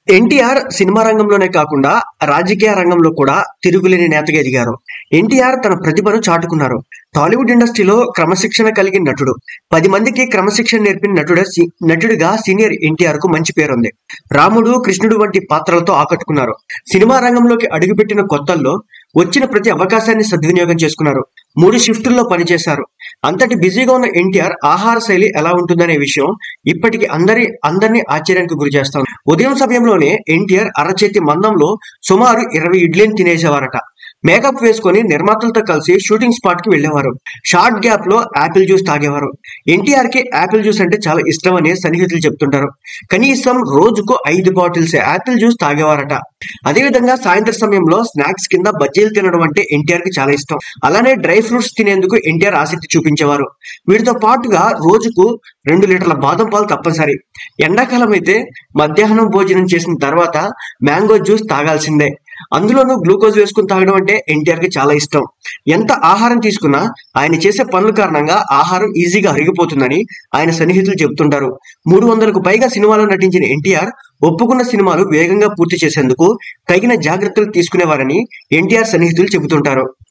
NTR cinema రంగంలోనే కాకుండా రాజకీయ రంగంలో కూడా తిరుగులేని నేతగా ఎదిగారు ఎన్టీఆర్ తన ప్రతిభను చాటుకున్నారు టాలీవుడ్ ఇండస్ట్రీలో క్రమశిక్షణ కలిగిన నటుడు పది మందికి క్రమశిక్షణ నేర్పిన నటుడ నటుడిగా సీనియర్ ఎన్టీఆర్ కు మంచి పేరుంది రాముడు కృష్ణుడు వంటి పాత్రలతో ఆకట్టుకున్నారు సినిమా రంగంలోకి అడుగుపెట్టిన కొత్తల్లో వచ్చిన ప్రతి అవకాశాన్ని సద్వినియోగం చేసుకున్నారు మూడు షిఫ్టుల్లో పనిచేశారు అంతటి బిజీగా ఉన్న ఎన్టీఆర్ ఆహార శైలి ఎలా ఉంటుందనే విషయం ఇప్పటికీ అందరి అందరినీ ఆశ్చర్యానికి గురి చేస్తాం ఉదయం సమయంలోనే ఎన్టీఆర్ అరచేతి మందంలో సుమారు ఇరవై ఇడ్లీని తినేసేవారట మేకప్ వేసుకొని నిర్మాతలతో కలిసి షూటింగ్ స్పాట్ కి వెళ్లేవారు షార్ట్ గ్యాప్ లో యాపిల్ జ్యూస్ తాగేవారు ఎన్టీఆర్ కి యాపిల్ జ్యూస్ అంటే చాలా ఇష్టం అని సన్నిహితులు చెప్తుంటారు కనీసం రోజుకు ఐదు బాటిల్స్ యాపిల్ జ్యూస్ తాగేవారట అదేవిధంగా సాయంత్రం సమయంలో స్నాక్స్ కింద బజ్జీలు తినడం అంటే ఎన్టీఆర్ కి చాలా ఇష్టం అలానే డ్రై ఫ్రూట్స్ తినేందుకు ఎన్టీఆర్ ఆసక్తి చూపించేవారు వీటితో పాటుగా రోజుకు రెండు లీటర్ల బాదం పాలు తప్పనిసరి ఎండాకాలం అయితే మధ్యాహ్నం భోజనం చేసిన తర్వాత మ్యాంగో జ్యూస్ తాగాల్సిందే అందులోనూ గ్లూకోజ్ వేసుకుని తాగడం అంటే ఎన్టీఆర్ కి చాలా ఇష్టం ఎంత ఆహారం తీసుకున్నా ఆయన చేసే పనుల కారణంగా ఆహారం ఈజీగా అరిగిపోతుందని ఆయన సన్నిహితులు చెబుతుంటారు మూడు వందలకు పైగా సినిమాలో నటించిన ఎన్టీఆర్ ఒప్పుకున్న సినిమాలు వేగంగా పూర్తి చేసేందుకు తగిన జాగ్రత్తలు తీసుకునేవారని ఎన్టీఆర్ సన్నిహితులు చెబుతుంటారు